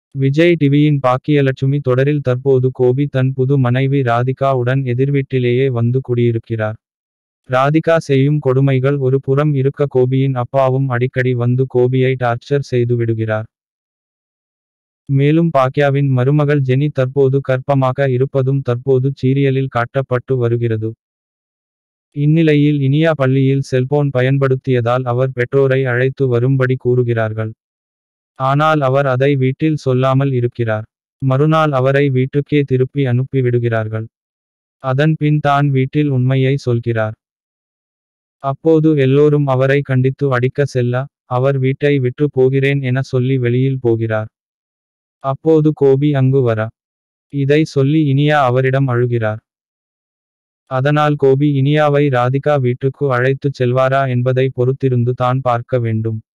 விஜய் டிவியின் பாக்கியலட்சுமி தொடரில் தற்போது கோபி தன் புது மனைவி ராதிகா உடன் எதிர்வீட்டிலேயே வந்து குடியிருக்கிறார் ராதிகா செய்யும் கொடுமைகள் ஒரு புறம் இருக்க கோபியின் அப்பாவும் அடிக்கடி வந்து கோபியை டார்ச்சர் செய்து விடுகிறார் மேலும் பாக்யாவின் மருமகள் ஜெனி தற்போது கர்ப்பமாக இருப்பதும் தற்போது சீரியலில் காட்டப்பட்டு வருகிறது இந்நிலையில் இனியா பள்ளியில் செல்போன் பயன்படுத்தியதால் அவர் பெற்றோரை அழைத்து வரும்படி கூறுகிறார்கள் ஆனால் அவர் அதை வீட்டில் சொல்லாமல் இருக்கிறார் மறுநாள் அவரை வீட்டுக்கே திருப்பி அனுப்பி விடுகிறார்கள் அதன் பின் தான் வீட்டில் உண்மையை சொல்கிறார் அப்போது எல்லோரும் அவரை கண்டித்து அடிக்க செல்ல அவர் வீட்டை விட்டு போகிறேன் என சொல்லி வெளியில் போகிறார் அப்போது கோபி அங்கு வர இதை சொல்லி இனியா அவரிடம் அழுகிறார் அதனால் கோபி இனியாவை ராதிகா வீட்டுக்கு அழைத்துச் செல்வாரா என்பதை பொறுத்திருந்து தான் பார்க்க வேண்டும்